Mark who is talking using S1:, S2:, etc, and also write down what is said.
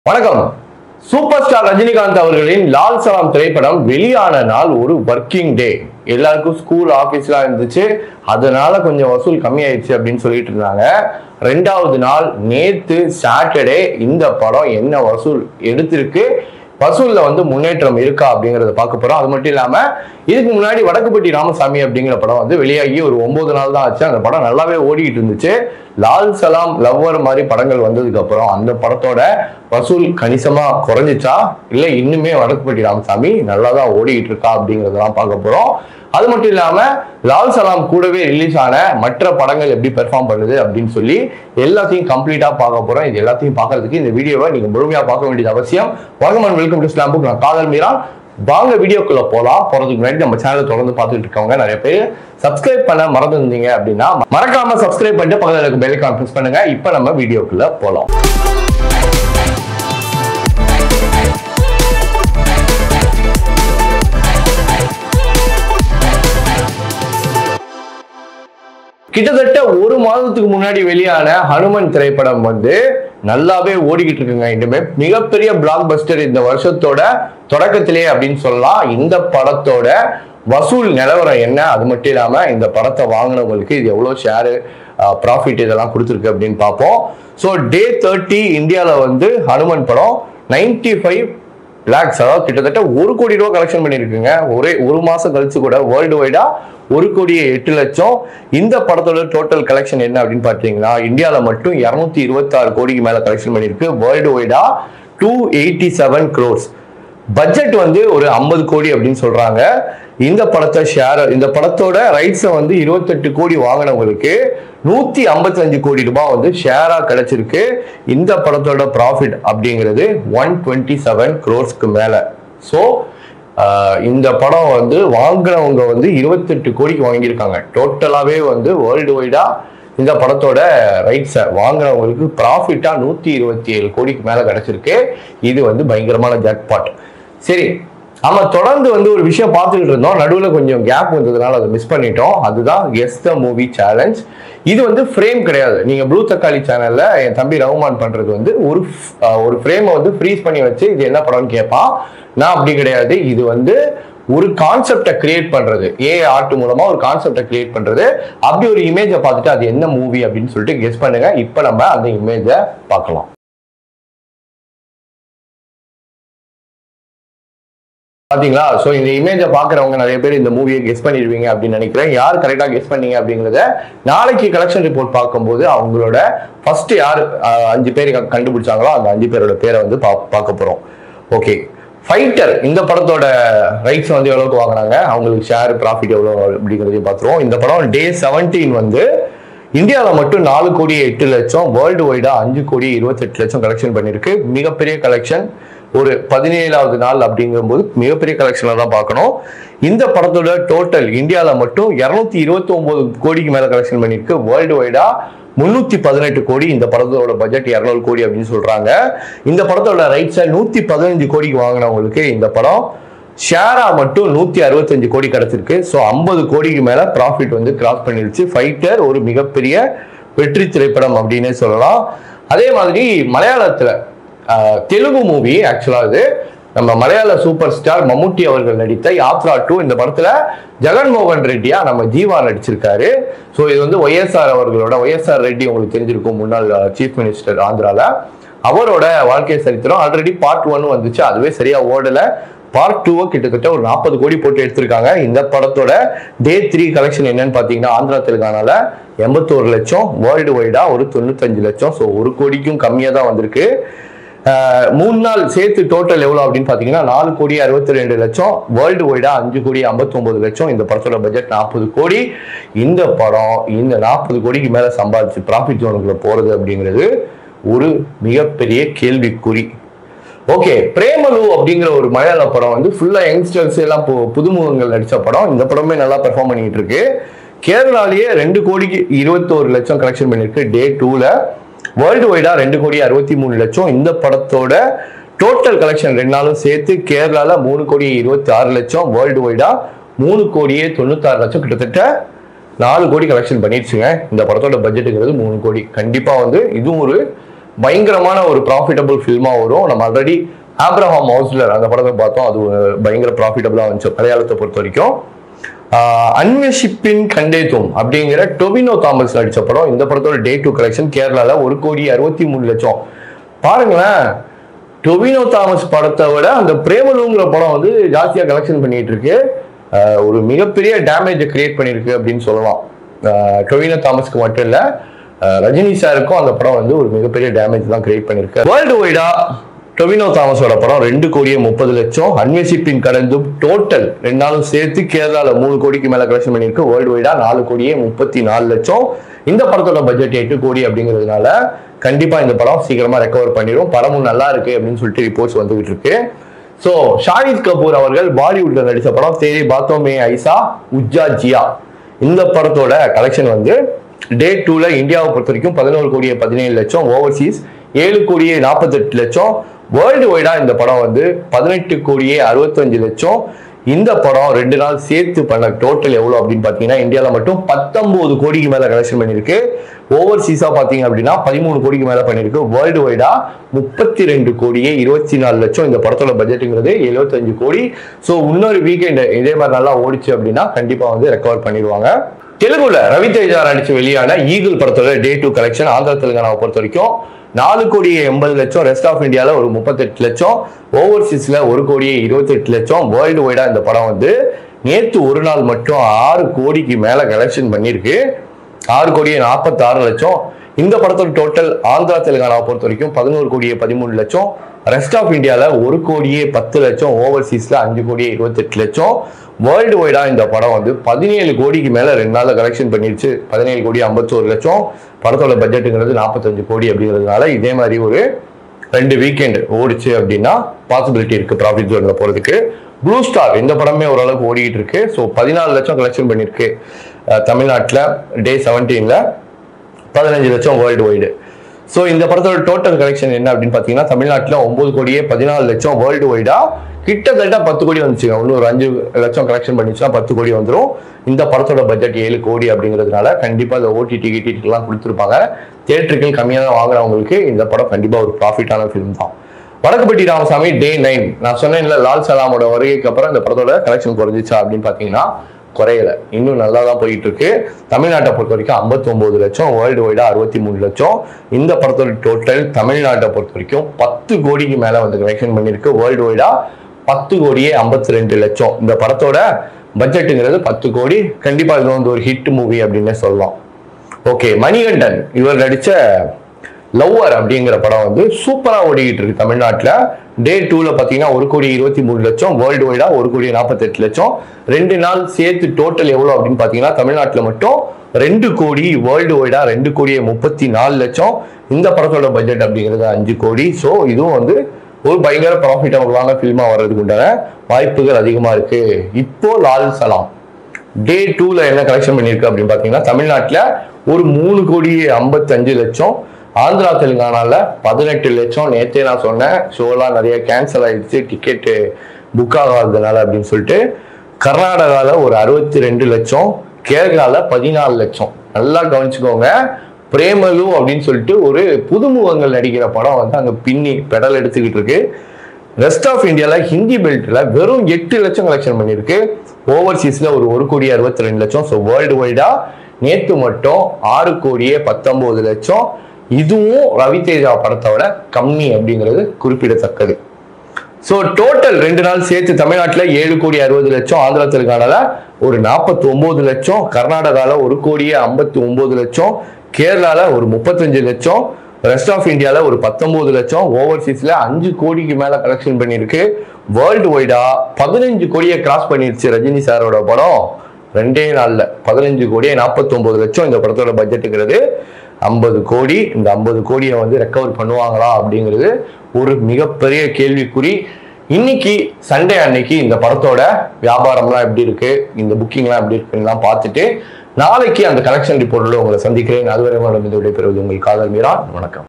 S1: வணக்கம் super star Rajinikanth அவர்களின் லால் சலாம் திரைப்படம் வெளியான நாள் ஒரு ஒர்க்கிங் டே எல்லாருக்கும் ஸ்கூல் ஆபீஸ்லாம் இருந்துச்சு அதனால கொஞ்சம் வசூல் கம்மியாயிடுச்சு அப்படின்னு சொல்லிட்டு இருந்தாங்க ரெண்டாவது நாள் நேத்து சாட்டர்டே இந்த படம் என்ன வசூல் எடுத்திருக்கு வசூல்ல வந்து முன்னேற்றம் இருக்கா அப்படிங்கறத பார்க்க போறோம் அது மட்டும் இல்லாம இதுக்கு முன்னாடி வடக்குப்பட்டி ராமசாமி அப்படிங்கிற படம் வந்து வெளியாகி ஒரு ஒன்பது நாள் தான் ஆச்சு அந்த படம் நல்லாவே ஓடிக்கிட்டு இருந்துச்சு லால் சலாம் லவ்வர் மாதிரி படங்கள் வந்ததுக்கு அப்புறம் அந்த படத்தோட வசூல் கணிசமா குறைஞ்சிச்சா இல்ல இன்னுமே வடக்குப்பட்டி ராமசாமி நல்லா தான் ஓடிக்கிட்டு இருக்கா அப்படிங்கறதெல்லாம் பார்க்க போறோம் அது மட்டும் இல்லாம லால் சலாம் கூடவே ரிலீஸ் ஆன மற்ற படங்கள் எப்படி பெர்ஃபார்ம் பண்ணுது அப்படின்னு சொல்லி எல்லாத்தையும் கம்ப்ளீட்டா பார்க்க போறோம் இது எல்லாத்தையும் பார்க்கறதுக்கு இந்த வீடியோவை நீங்க முழுமையா பார்க்க வேண்டியது அவசியம் வணக்கம் and welcome to slam book நான் காதல் மீரான் வாங்க வீடியோக்குள்ள போலாம் போறதுக்கு முன்னாடி நம்ம சேனலை தொடர்ந்து பார்த்துட்டு இருக்கவங்க நிறைய பேர் சப்ஸ்கிரைப் பண்ண மறந்துருந்தீங்க அப்படின்னா மறக்காம சப்ஸ்கிரைப் பண்ணிட்டு பக்கத்துல இருக்க பெல் ஐக்கான் பிரஸ் பண்ணுங்க இப்போ நம்ம வீடியோக்குள்ள போலாம் கிட்டத்தட்ட ஒரு மாதத்துக்கு முன்னாடி வெளியான ஹனுமன் திரைப்படம் வந்து நல்லாவே ஓடிக்கிட்டு இருக்குங்க இனிமே மிகப்பெரிய பிளாக் பஸ்டர் இந்த வருஷத்தோட தொடக்கத்திலே அப்படின்னு சொல்லலாம் இந்த படத்தோட வசூல் நிலவரம் என்ன அது மட்டும் இல்லாம இந்த படத்தை வாங்கினவங்களுக்கு இது எவ்வளவு ஷேரு ப்ராஃபிட் இதெல்லாம் கொடுத்துருக்கு அப்படின்னு பார்ப்போம் ஸோ டே தேர்ட்டி இந்தியாவில் வந்து ஹனுமன் படம் நைன்டி ஃபைவ் லேக்ஸ் அதாவது கிட்டத்தட்ட ஒரு கோடி ரூபா கலெக்ஷன் பண்ணியிருக்குங்க ஒரே ஒரு மாசம் கழிச்சு கூட வேர்ல்டு வைடா ஒரு கோடியே எட்டு லட்சம் இந்த படத்தோட டோட்டல் கலெக்ஷன் என்ன அப்படின்னு பார்த்தீங்கன்னா இந்தியாவில் மட்டும் இரநூத்தி இருபத்தாறு கோடிக்கு மேல கலெக்ஷன் பண்ணியிருக்கு வேர்ல்டு வைடா two eighty seven crores budget வந்து ஒரு ஐம்பது கோடி அப்படின்னு சொல்றாங்க இந்த படத்தை ஷேர் இந்த படத்தோட ரைட்ஸை வந்து இருபத்தெட்டு கோடி வாங்கினவங்களுக்கு நூத்தி ஐம்பத்தஞ்சு கோடி ரூபாய் வந்து ஷேரா கிடைச்சிருக்கு இந்த படத்தோட ப்ராஃபிட் அப்படிங்கிறது ஒன் டுவெண்ட்டி செவன் க்ரோர்ஸ்க்கு மேல ஸோ இந்த படம் வந்து வாங்குறவங்க வந்து இருபத்தெட்டு கோடிக்கு வாங்கியிருக்காங்க டோட்டலாகவே வந்து வேர்ல்டு வைடா இந்த படத்தோட ரைட்ஸை வாங்குறவங்களுக்கு ப்ராஃபிட்டா நூத்தி இருபத்தி ஏழு கோடிக்கு மேல கிடைச்சிருக்கு இது வந்து பயங்கரமான ஜாக்பாட் சரி ஆமா தொடர்ந்து வந்து ஒரு விஷயம் பார்த்துக்கிட்டு இருந்தோம் நடுவில் கொஞ்சம் கேப் வந்ததுனால அதை மிஸ் பண்ணிட்டோம் அதுதான் எஸ் த மூவி சேலஞ்ச் இது வந்து ஃப்ரேம் கிடையாது நீங்க ப்ளூ தக்காளி சேனல்ல என் தம்பி ரகுமான் பண்றது வந்து ஒரு அஹ், ஒரு ஃப்ரேமை வந்து ஃப்ரீஸ் பண்ணி வச்சு இது என்ன படம்னு கேட்பான் நான் அப்படி கிடையாது இது வந்து ஒரு கான்செப்டை கிரியேட் பண்றது ஏ ஆர்ட் மூலமா ஒரு கான்செப்டை கிரியேட் பண்றது அப்படி ஒரு இமேஜை பார்த்துட்டு அது என்ன மூவி அப்படின்னு சொல்லிட்டு கெஸ் பண்ணுங்க இப்போ நம்ம அந்த இமேஜை பார்க்கலாம் பாத்தீங்களா சோ இந்த இமேஜை பாக்குறவங்க நிறைய பேர் இந்த மூவியை கெஸ் பண்ணிடுவீங்க அப்படின்னு நினைக்கிறேன் யார் கரெக்டா கெஸ் பண்ணீங்க அப்படிங்கறத நாளைக்கு கலெக்ஷன் ரிப்போர்ட் பார்க்கும்போது அவங்களோட ஃபர்ஸ்ட் யார் அஹ், அஞ்சு பேர் கண்டுபிடிச்சாங்களோ அந்த அஞ்சு பேரோட பேரை வந்து பா- பார்க்க போறோம் ஓகே ஃபைட்டர் இந்த படத்தோட ரைட்ஸ் வந்து எவ்வளவுக்கு வாங்குனாங்க அவங்களுக்கு ஷேர் ப்ராஃபிட் எவ்வளவு அப்படிங்கிறதையும் பார்த்துருவோம் இந்த படம் டே செவன்டீன் வந்து இந்தியாவில் மட்டும் நாலு கோடி எட்டு லட்சம் வேர்ல்டு வைடா அஞ்சு கோடி இருபத்தெட்டு லட்சம் கலெக்ஷன் பண்ணியிருக்கு மிகப்பெரிய கலெக்ஷன் ஒரு பதினேழாவது நாள் அப்படிங்கும்போது மிகப்பெரிய கலெக்ஷனை தான் பார்க்கணும் இந்த படத்தோட டோட்டல் இந்தியாவில் மட்டும் இரநூத்தி இருபத்தி ஒன்பது கோடிக்கு மேல கலெக்ஷன் பண்ணியிருக்கு வேர்ல்டு வைடா முன்னூத்தி பதினெட்டு கோடி இந்த படத்தோட பட்ஜெட் இரநூறு கோடி அப்படின்னு சொல்றாங்க இந்த படத்தோட ரைட்ஸை நூத்தி பதினஞ்சு கோடிக்கு வாங்கினவங்களுக்கு இந்த படம் ஷேரா மட்டும் நூத்தி அறுபத்தஞ்சு கோடி கிடைச்சிருக்கு ஸோ ஐம்பது கோடிக்கு மேல ப்ராஃபிட் வந்து கிராஸ் பண்ணிருச்சு ஃபைட்டர் ஒரு மிகப்பெரிய வெற்றி திரைப்படம் அப்படின்னே சொல்லலாம் அதே மாதிரி மலையாளத்துல ஆஹ், தெலுங்கு மூவி ஆக்சுவலா இது நம்ம மலையாள சூப்பர் ஸ்டார் மம்முட்டி அவர்கள் நடித்த யாத்ரா டூ இந்த படத்துல ஜெகன்மோகன் ரெட்டியா நம்ம ஜீவா நடிச்சிருக்காரு ஸோ இது வந்து ஒய்எஸ்ஆர் அவர்களோட ஒய்எஸ்ஆர் ரெட்டி உங்களுக்கு தெரிஞ்சிருக்கும் முன்னாள் சீஃப் மினிஸ்டர் ஆந்திரால அவரோட வாழ்க்கை சரித்திரம் ஆல்ரெடி பார்ட் ஒன் வந்துச்சு அதுவே சரியா ஓடல பார்ட் டூவை கிட்டத்தட்ட ஒரு நாற்பது கோடி போட்டு எடுத்திருக்காங்க இந்த படத்தோட டே த்ரீ கலெக்ஷன் என்னன்னு பார்த்தீங்கன்னா ஆந்திரா தெலுங்கானால எண்பத்தோரு லட்சம் வேர்ல்டு வைடா ஒரு தொண்ணூத்தஞ்சு லட்சம் ஸோ ஒரு கோடிக்கும் கம்மியாக தான் வந்திருக்கு ஆஹ் மூணு நாள் சேர்த்து டோட்டல் எவ்வளோ அப்படின்னு பார்த்தீங்கன்னா நாலு கோடி அறுபத்தி ரெண்டு லட்சம் வேர்ல்டு வைடா அஞ்சு கோடி ஐம்பத்தொன்பது லட்சம் இந்த படத்தோட பட்ஜெட் நாற்பது கோடி இந்த படம் இந்த நாற்பது கோடிக்கு மேலே சம்பாதிச்சு ப்ராஃபிட் ஜோனுக்குள்ள போகிறது அப்படிங்கிறது ஒரு மிகப்பெரிய கேள்விக்குறி ஓகே பிரேமலு அப்படிங்கிற ஒரு மலையாள படம் வந்து ஃபுல்லா யங்ஸ்டர்ஸ் எல்லாம் பு- புதுமுகங்கள் நடிச்ச படம் இந்த படமே நல்லா பெர்ஃபார்ம் பண்ணிட்டு இருக்கு கேரளாலேயே ரெண்டு கோடிக்கு இருபத்தோரு லட்சம் கலெக்ஷன் பண்ணிருக்கு டே டூல வேர்ல்டு வைடா ரெண்டு கோடி அறுபத்தி மூணு லட்சம் இந்த படத்தோட டோட்டல் கலெக்ஷன் ரெண்டு நாளும் சேர்த்து கேரளால மூணு கோடி இருபத்தி ஆறு லட்சம் வேர்ல்டு வைடா மூணு கோடியே தொண்ணூத்தாறு லட்சம் கிட்டத்தட்ட நாலு கோடி கலெக்ஷன் பண்ணிடுச்சுங்க இந்த படத்தோட பட்ஜெட்டுங்கிறது மூணு கோடி கண்டிப்பா வந்து இதுவும் ஒரு பயங்கரமான ஒரு ப்ராஃபிட்டபிள் ஃபில்மா வரும் நம்ம ஆல்ரெடி ஆப்ரஹாம் ஹவுஸ்லர் அந்த படத்தை பார்த்தோம் அது ஒரு பயங்கர ப்ராஃபிட்டபிளா வந்துச்சு மலையாளத்தை பொறுத்த வரைக்கும் ஆஹ் அன்வேஷிப்பின் கண்டேத்தும் அப்படிங்கிற டொபினோ தாமஸ் நடிச்ச படம் இந்த படத்தோட டே டூ கலெக்ஷன் கேரளால ஒரு கோடி அறுபத்தி மூணு லட்சம் பாருங்களேன் டொபினோ தாமஸ் படத்தை விட அந்த பிரேமலுங்கிற படம் வந்து ஜாஸ்தியா கலெக்ஷன் பண்ணிட்டு இருக்கு ஆஹ் ஒரு மிகப்பெரிய டேமேஜை கிரியேட் பண்ணியிருக்கு அப்படின்னு சொல்லலாம் ஆஹ் டொவினோ தாமஸ்க்கு மட்டும் இல்ல ஆஹ் ரஜினி சாருக்கும் அந்த படம் வந்து ஒரு மிகப்பெரிய டேமேஜ் தான் கிரியேட் பண்ணிருக்கு வேர்ல்டு வைடா டொவினோ தாமஸோட படம் ரெண்டு கோடியே முப்பது லட்சம் அன்வேஷிப்பின் கடந்தும் டோட்டல் ரெண்டு நாளும் சேர்த்து கேரளால மூணு கோடிக்கு மேல கலெக்ஷன் பண்ணியிருக்கு வேர்ல்டு வைடா நாலு கோடியே முப்பத்தி நாலு லட்சம் இந்த படத்தோட பட்ஜெட் எட்டு கோடி அப்படிங்கிறதுனால கண்டிப்பா இந்த படம் சீக்கிரமா ரெக்கவர் பண்ணிடும் படமும் நல்லா இருக்கு அப்படின்னு சொல்லிட்டு ரிப்போர்ட்ஸ் வந்துகிட்டு இருக்கு சோ ஷாஹித் கபூர் அவர்கள் பாலிவுட்ல நடிச்ச படம் தேரி பாத்தோமே ஐசா உஜ்ஜா ஜியா இந்த படத்தோட கலெக்ஷன் வந்து டே டூல இந்தியாவை பொறுத்த வரைக்கும் பதினோரு கோடியே பதினேழு லட்சம் ஓவர்சீஸ் ஏழு கோடியே நாற்பத்தெட்டு லட்சம் வேர்ல்டு வைடா இந்த படம் வந்து பதினெட்டு கோடியே அறுபத்தஞ்சு லட்சம் இந்த படம் ரெண்டு நாள் சேர்த்து பண்ண டோட்டல் எவ்வளவு அப்படின்னு பாத்தீங்கன்னா இந்தியாவில் மட்டும் பத்தொன்பது கோடிக்கு மேல கலெக்ஷன் பண்ணிருக்கு ஓவர்சீஸா பாத்தீங்க அப்படின்னா பதிமூணு கோடிக்கு மேல பண்ணிருக்கு வேர்ல்டு வைடா முப்பத்தி ரெண்டு கோடியே இருபத்தி நாலு லட்சம் இந்த படத்தோட பட்ஜெட்டுங்கிறது எழுபத்தஞ்சு கோடி ஸோ இன்னொரு வீக்கெண்ட் இதே மாதிரி நல்லா ஓடிச்சு அப்படின்னா கண்டிப்பா வந்து ரெக்கவர் பண்ணிடுவாங்க தெலுங்குல ரவி தேஜா நடிச்சு வெளியான ஈகிள் படத்தோட டே டூ கலெக்ஷன் ஆந்திரா தெலுங்கானாவை பொறுத்த வரைக்கும் நாலு கோடியே எண்பது லட்சம் ரெஸ்ட் ஆஃப் இந்தியாவில் ஒரு முப்பத்தெட்டு லட்சம் ஓவர்சீஸ்ல ஒரு கோடியே இருபத்தெட்டு லட்சம் வேர்ல்டு வைடா இந்த படம் வந்து நேத்து ஒரு நாள் மட்டும் ஆறு கோடிக்கு மேல கலெக்ஷன் பண்ணியிருக்கு ஆறு கோடியே நாற்பத்தாறு லட்சம் இந்த படத்தோட டோட்டல் ஆந்திரா தெலுங்கானாவை பொறுத்த வரைக்கும் பதினோரு கோடியே பதிமூணு லட்சம் ரெஸ்ட் ஆஃப் இந்தியாவில் ஒரு கோடியே பத்து லட்சம் ஓவர்சீஸ்ல அஞ்சு கோடியே இருபத்தெட்டு லட்சம் வேர்ல்டு வைடா இந்த படம் வந்து பதினேழு கோடிக்கு மேல ரெண்டு நாள்ல கலெக்ஷன் பண்ணிருச்சு பதினேழு கோடி ஐம்பத்தோரு லட்சம் படத்தோட பட்ஜெட்டுங்கிறது நாற்பத்தஞ்சு கோடி அப்படிங்கிறதுனால இதே மாதிரி ஒரு ரெண்டு வீக்கெண்ட் ஓடிச்சு அப்படின்னா பாசிபிலிட்டி இருக்கு ப்ராஃபிட் ஜோன்ல போறதுக்கு ப்ளூ ஸ்டார் இந்த படமே ஓரளவுக்கு ஓடிக்கிட்டு இருக்கு ஸோ பதினாலு லட்சம் கலெக்ஷன் பண்ணிருக்கு அஹ் தமிழ்நாட்டுல டே செவன்டீன்ல பதினஞ்சு லட்சம் வேர்ல்டு வைடு ஸோ இந்த படத்தோட டோட்டல் கலெக்ஷன் என்ன அப்படின்னு பார்த்தீங்கன்னா தமிழ்நாட்டில் ஒன்பது கோடியே பதினாலு லட்சம் வேர்ல்டு வைடா கிட்டத்தட்ட பத்து கோடி வந்துச்சுங்க இன்னும் ஒரு அஞ்சு லட்சம் கலெக்ஷன் பண்ணிச்சுன்னா பத்து கோடி வந்துடும் இந்த படத்தோட பட்ஜெட் ஏழு கோடி அப்படிங்கிறதுனால கண்டிப்பாக இந்த ஓடிடி கிட்டிட்டுலாம் கொடுத்துருப்பாங்க தேட்டர்கள் கம்மியாக வாங்குறவங்களுக்கு இந்த படம் கண்டிப்பாக ஒரு ப்ராஃபிட்டான ஃபிலிம் தான் வடக்குப்பட்டி ராமசாமி டே நைன் நான் சொன்னேன்ல லால் சலாமோட வருகைக்கு அப்புறம் இந்த படத்தோட கலெக்ஷன் குறைஞ்சிச்சா அப்படின்னு பார்த்தீங்கன்னா குறையல இன்னும் நல்லா தான் போயிட்டு இருக்கு தமிழ்நாட்டை பொறுத்த வரைக்கும் 59 லட்சம் வேர்ல்டு வைடா அறுபத்தி மூணு லட்சம் இந்த படத்தோட டோட்டல் தமிழ்நாட்டை பொறுத்த வரைக்கும் பத்து கோடிக்கு மேல வந்து கலெக்ஷன் பண்ணியிருக்கு வேர்ல்டு வைடா பத்து கோடியே ஐம்பத்தி ரெண்டு லட்சம் இந்த படத்தோட பட்ஜெட்டுங்கிறது பத்து கோடி கண்டிப்பா இது வந்து ஒரு ஹிட் மூவி அப்படின்னே சொல்லலாம் ஓகே மணிகண்டன் இவர் நடிச்ச லவ்வர் அப்படிங்கிற படம் வந்து சூப்பரா ஓடிக்கிட்டு இருக்கு தமிழ்நாட்டுல டே டூல பாத்தீங்கன்னா ஒரு கோடி இருபத்தி மூணு லட்சம் வேர்ல்டு வைடா ஒரு கோடி நாற்பத்தெட்டு லட்சம் ரெண்டு நாள் சேர்த்து டோட்டல் எவ்வளவு அப்படின்னு பாத்தீங்கன்னா தமிழ்நாட்டுல மட்டும் ரெண்டு கோடி வேர்ல்டு வைடா ரெண்டு கோடியே முப்பத்தி நாலு லட்சம் இந்த படத்தோட பட்ஜெட் அப்படிங்கிறது அஞ்சு கோடி ஸோ இதுவும் வந்து ஒரு பயங்கர ப்ராஃபிட்டபுளான ஃபில்மா வர்றதுக்கு உண்டான வாய்ப்புகள் அதிகமா இருக்கு இப்போ லால் சலாம் டே டூல என்ன கலெக்ஷன் பண்ணியிருக்கு அப்படின்னு பார்த்தீங்கன்னா தமிழ்நாட்டில் ஒரு மூணு கோடி ஐம்பத்தஞ்சு லட்சம் ஆந்திரா தெலுங்கானால பதினெட்டு லட்சம் நேத்தே நான் சொன்னேன் ஷோலாம் நிறைய கேன்சல் ஆயிடுச்சு டிக்கெட்டு புக் ஆகாததுனால அப்படின்னு சொல்லிட்டு கர்நாடகால ஒரு அறுபத்தி ரெண்டு லட்சம் கேரளால பதினாலு லட்சம் நல்லா கவனிச்சுக்கோங்க பிரேமலு அப்படின்னு சொல்லிட்டு ஒரு புதுமுகங்கள் நடிக்கிற படம் வந்து அங்க பின்னி பெடல் எடுத்துக்கிட்டு இருக்கு ரெஸ்ட் ஆஃப் இந்தியால ஹிந்தி பெல்ட்ல வெறும் எட்டு லட்சம் கலெக்ஷன் பண்ணியிருக்கு ஓவர்சீஸ்ல ஒரு ஒரு கோடி அறுபத்தி ரெண்டு லட்சம் ஸோ வேர்ல்டு வைடா நேத்து மட்டும் ஆறு கோடியே பத்தொன்பது லட்சம் இதுவும் ரவிதேஜா படத்தை விட கம்மி அப்படிங்கிறது குறிப்பிடத்தக்கது ஸோ டோட்டல் ரெண்டு நாள் சேர்த்து தமிழ்நாட்டில் ஏழு கோடி அறுபது லட்சம் ஆந்திரா தெலுங்கானால ஒரு நாற்பத்தி ஒன்பது லட்சம் கர்நாடகால ஒரு கோடியே ஐம்பத்தி ஒன்பது லட்சம் கேரளால ஒரு முப்பத்தஞ்சு லட்சம் ரெஸ்ட் ஆஃப் இந்தியால ஒரு பத்தொன்பது லட்சம் ஓவர்சீஸ்ல அஞ்சு கோடிக்கு மேல கலெக்ஷன் பண்ணியிருக்கு வேர்ல்டு வைடா பதினஞ்சு கோடியை கிராஸ் பண்ணிருச்சு ரஜினி சாரோட படம் ரெண்டே நாள்ல பதினஞ்சு கோடியே நாற்பத்தி ஒன்பது லட்சம் இந்த படத்தோட பட்ஜெட்டுங்கிறது ஐம்பது கோடி இந்த ஐம்பது கோடியை வந்து ரெக்கவர் பண்ணுவாங்களா அப்படிங்கிறது ஒரு மிகப்பெரிய கேள்விக்குறி இன்னைக்கு சண்டே அன்னைக்கு இந்த படத்தோட வியாபாரம்லாம் எப்படி இருக்கு இந்த புக்கிங்லாம் எப்படி இருக்குன்னு பார்த்துட்டு நாளைக்கு அந்த கலெக்ஷன் ரிப்போர்ட்ல உங்களை சந்திக்கிறேன் அதுவரை உங்களிடம் இந்த விடைபெறுவது உங்கள் காதல் மீரா வணக்கம்